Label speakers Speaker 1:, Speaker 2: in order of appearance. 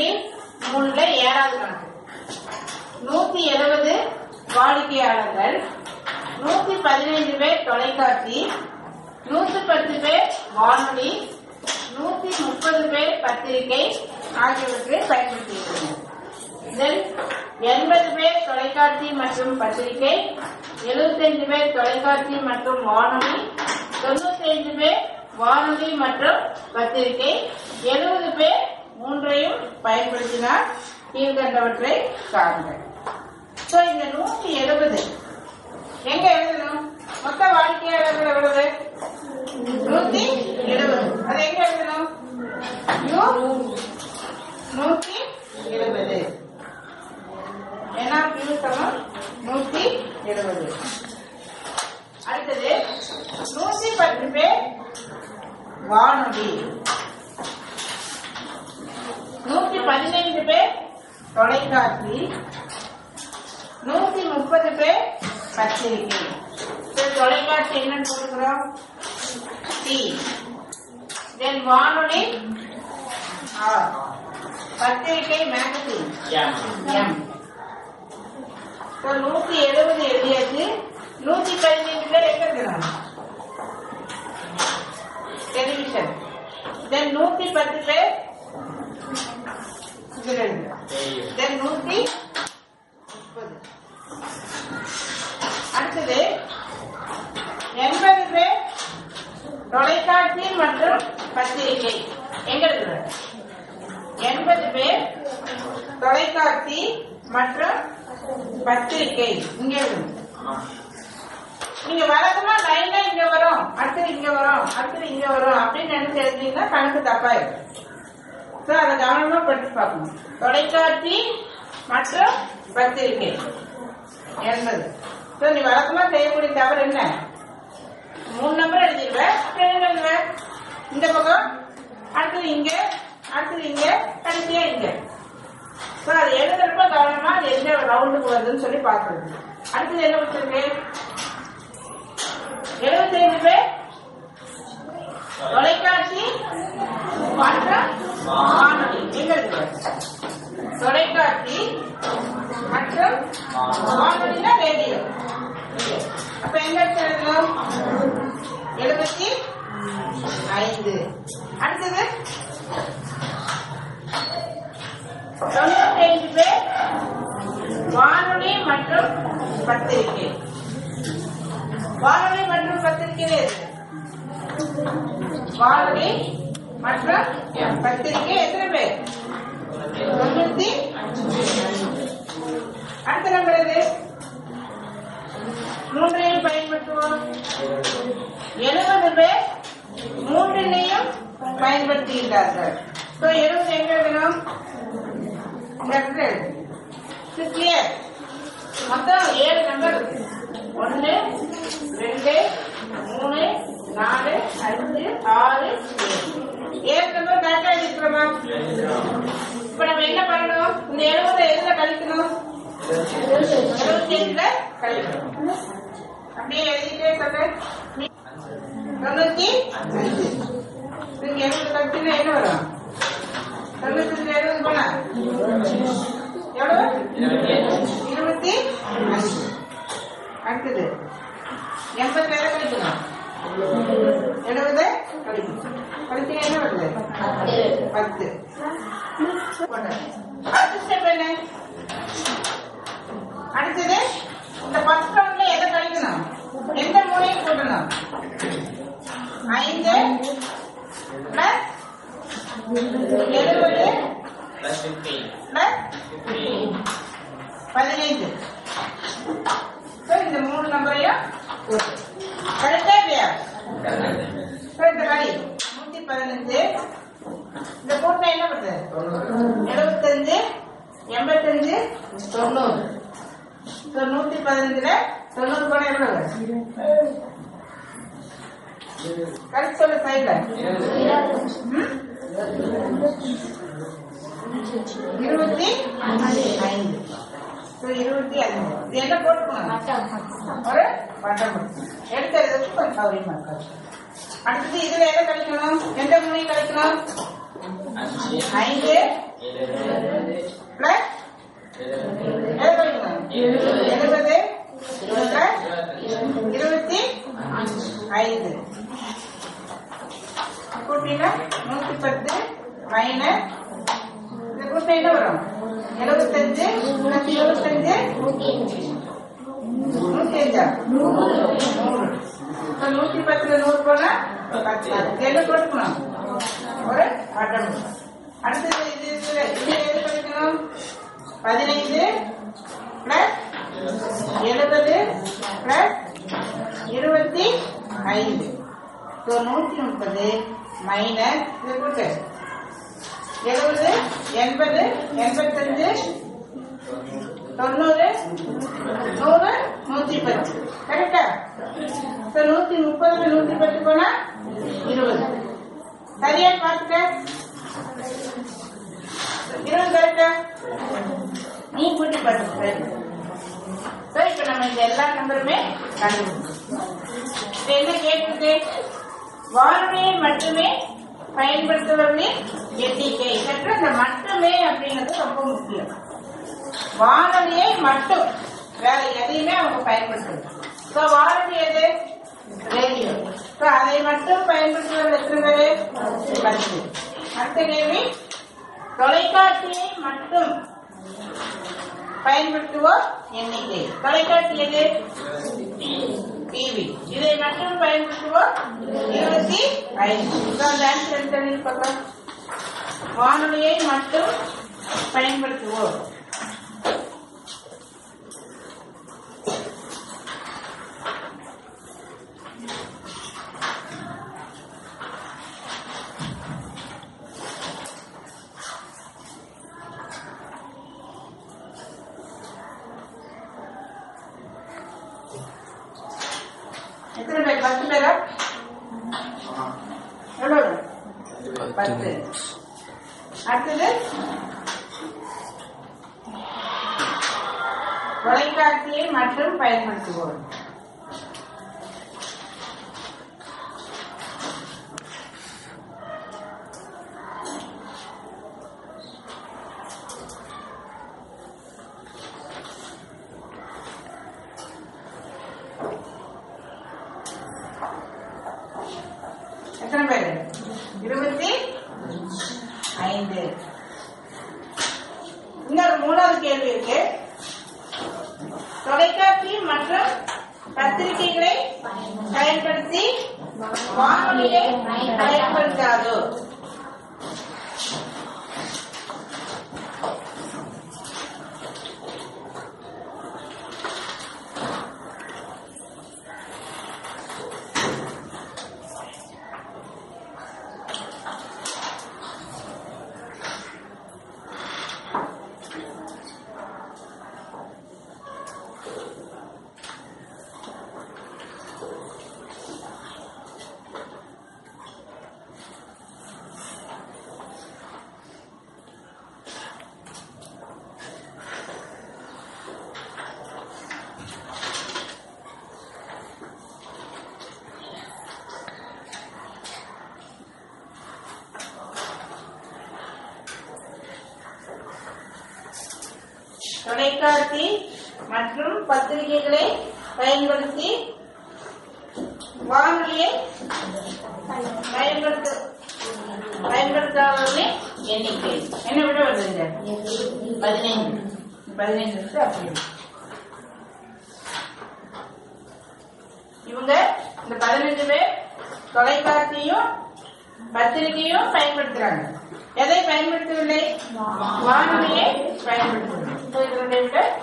Speaker 1: தொண்ணூத்தி மூணுல ஏழாவது கணக்கு நூத்தி எழுபது வாடிக்கையாளர்கள் நூத்தி பதினைந்து பேர் தொலைக்காட்சி நூத்தி பத்து பேர் வானொலி நூத்தி முப்பது பேர் பத்திரிகை ஆகியவற்றை பயன்படுத்தியுள்ளனர் இதில் எண்பது பேர் தொலைக்காட்சி மற்றும் பத்திரிகை 75 பேர் தொலைக்காட்சி மற்றும் வானொலி 95 பேர் வானொலி மற்றும் பத்திரிகை 70 பேர் மூன்றையும் பயன்படுத்தினார் கீழ்கண்டவற்றை காண்க சோ இந்த நூத்தி எழுபது எங்க எழுதணும் மொத்த வாடிக்கையாளர்கள் எவ்வளவு நூத்தி எழுபது அது எங்க எழுதணும் யூ நூத்தி எழுபது ஏன்னா யூ சமம் நூத்தி எழுபது அடுத்தது நூத்தி பத்து பேர் வானொலி நூத்தி பதினைந்து பேர் தொலைக்காட்சி நூத்தி முப்பது பேர் பத்திரிகை இப்ப தொலைக்காட்சி என்னன்னு போட்டுக்கிறோம் டி தென் வானொலி ஆர் பத்திரிகை மேகசின் எம் இப்போ நூத்தி எழுபது எழுதியாச்சு நூத்தி பதினைந்து பேர் எங்க இருக்கிறாங்க டெலிவிஷன் தென் நூத்தி பத்து பேர் இதுல இருக்கு தென் நூத்தி முப்பது அடுத்தது எண்பது பேர் தொலைக்காட்சி மற்றும் பத்திரிகை எங்க இருக்கிற எண்பது பேர் தொலைக்காட்சி மற்றும் பத்திரிகை இங்க இருக்கு நீங்க வழக்கமா லைனா இங்க வரும் அடுத்தது இங்க வரும் அடுத்தது இங்க வரும் அப்படின்னு நினைச்சு எழுதிங்கன்னா கணக்கு தப்பாயிடும் சோ அதை கவனமா படிச்சு பார்க்கணும் தொலைக்காட்சி மற்றும் பத்திரிகை என்பது சோ நீ வழக்கமா செய்யக்கூடிய தவறு என்ன மூணு நம்பர் எழுதிடுவ அப்புறம் என்ன எழுதுவ இந்த பக்கம் அடுத்தது இங்க அடுத்தது இங்க கடைசியா இங்க சோ அது எழுதுறப்ப கவனமா அது எந்த ரவுண்டுக்கு வருதுன்னு சொல்லி பாக்குறது அடுத்தது என்ன கொடுத்துருக்கு எழுபத்தைந்து பேர் தொலைக்காட்சி மற்றும் வானொலி எங்க இருக்கு தொலைக்காட்சி மற்றும் வானொலினா ரேடியோ அப்ப எங்க இருக்கு எழுதணும் எழுபத்தி ஐந்து அடுத்தது தொண்ணூத்தி ஐந்து பேர் வானொலி மற்றும் பத்திரிகை வானொலி மற்றும் பத்திரிகை எது? வானொலி மற்றும் பத்திரிகை எத்தனை பேர் தொண்ணூத்தி அடுத்த நம்பர் எது மூன்றையும் பயன்படுத்துவோம் எழுபது பேர் மூன்றினையும் பயன்படுத்துகின்றார்கள் ஸோ எழுபது எங்க எழுதணும் இந்த இடத்துல கிளியர் மொத்தம் ஏழு நம்பர் இருக்கு ஒன்று ரெண்டு மூணு நாலு அஞ்சு ஆறு ஏழு ஏழு நம்பர் கரெக்டா இருக்கிறோமா இப்ப நம்ம என்ன பண்ணணும் இந்த எழுபது எதுல கழிக்கணும் எழுபத்தி ஏழுல கழிக்கணும் அப்படியே எழுதிட்டே சொல்ல தொண்ணூத்தி அஞ்சு நீங்க எழுபது கழிச்சுன்னா என்ன வரும் தொண்ணூத்தி அஞ்சு எழுபது போனா எவ்வளவு இருபத்தி அஞ்சு அடுத்தது எண்பத்தி ஏழு கழிக்கணும் எழுபது கழிக்கணும் கழிச்சு என்ன வருது பத்து போட்டாச்சு. அடுத்த ஸ்டெப் என்ன அடுத்தது இந்த ஃபர்ஸ்ட் ரவுண்ட்ல எதை கழிக்கணும் எந்த மூலையும் கூட்டணும் ஐந்து பிளஸ் எழுபது பிளஸ் பதினைந்து So, இந்த மூணு நம்பரையும் கூட்டு. கரெக்டா இல்லையா So, இந்த கடி நூத்தி பதினஞ்சு இந்த கூட்டம் என்ன பண்ணுது எழுபத்தஞ்சு எண்பத்தஞ்சு தொண்ணூறு So, நூத்தி பதினஞ்சுல தொண்ணூறு போன எவ்வளவு கரெக்ட் சொல்லு சைட்ல இருபத்தி ஐந்து So, இருபத்தி ஐந்து இது என்ன போட்டுக்கணும் ஒரு வட்டம் எடுக்கிறதுக்கு கொஞ்சம் சௌரியமா இருக்காது அடுத்தது இதுல எதை கழிக்கணும் எந்த மொழி கழிக்கணும் ஐந்து கூட்டம் என்ன வரும் எழுபத்தஞ்சு பிளஸ் இருபத்தஞ்சு நூத்தி அஞ்சா நூறு இப்ப நூத்தி பத்துல நூறு போனா பத்து என்ன கொடுக்கணும் ஒரு வட்டம் அடுத்தது இது இதுல இது எது படிக்கணும் பதினைந்து பிளஸ் எழுபது பிளஸ் இருபத்தி ஐந்து ஸோ நூத்தி முப்பது மைனஸ் இது கூட்டு எழுபது எண்பது எண்பத்தஞ்சு தொண்ணூறு நூறு நூத்தி பத்து கரெக்டா ஸோ நூத்தி முப்பதுல நூத்தி பத்து போனா இருபது சரியா பார்த்துக்க இருபது கரெக்டா நீ கூட்டி பார்த்து சரி சரி இப்ப நம்ம இந்த எல்லா நம்பருமே கண்டுபிடிச்சோம் இப்ப என்ன கேட்டிருக்கு வானொலியை மட்டுமே பயன்படுத்துபவர்களின் எண்ணிக்கை சற்று அந்த மட்டுமே அப்படிங்கிறது ரொம்ப முக்கியம் வானொலியை மட்டும் வேற எதையுமே அவங்க பயன்படுத்தணும் ஸோ வானொலி எது ரேடியோ ஸோ அதை மட்டும் பயன்படுத்துவதில் எத்தனை பேரு பத்து அடுத்த கேள்வி தொலைக்காட்சியை மட்டும் பயன்படுத்துவோர் எண்ணிக்கை தொலைக்காட்சி எது டிவி இதை மட்டும் பயன்படுத்துவோர் இருபத்தி ஐந்து So, அந்த ஆன்சர் எடுத்து பக்கம் வானொலியை மட்டும் பயன்படுத்துவோர் எத்தனை பேர் பத்து பேரா எவ்வளவு பத்து அடுத்தது தொலைக்காட்சியை மட்டும் பயன்படுத்துவோம் எத்தனை பேர் இருபத்தி ஐந்து இன்னொரு மூணாவது கேள்வி இருக்கு தொலைக்காட்சி மற்றும் பத்திரிகைகளை பயன்படுத்தி வானொலியை பயன்படுத்தாதோ தொலைக்காட்சி மற்றும் பத்திரிகைகளை பயன்படுத்தி வானொலியை பயன்படுத்த பயன்படுத்தாதவர்களின் எண்ணிக்கை என்ன விட வருதுங்க பதினைந்து பதினைந்து இருக்கு அப்படி இருக்கு. இவங்க இந்த பதினஞ்சு பேர் தொலைக்காட்சியும் பத்திரிகையும் பயன்படுத்துறாங்க எதை பயன்படுத்தவில்லை வானொலியை பயன்படுத்துவது So, இதனுடைய விட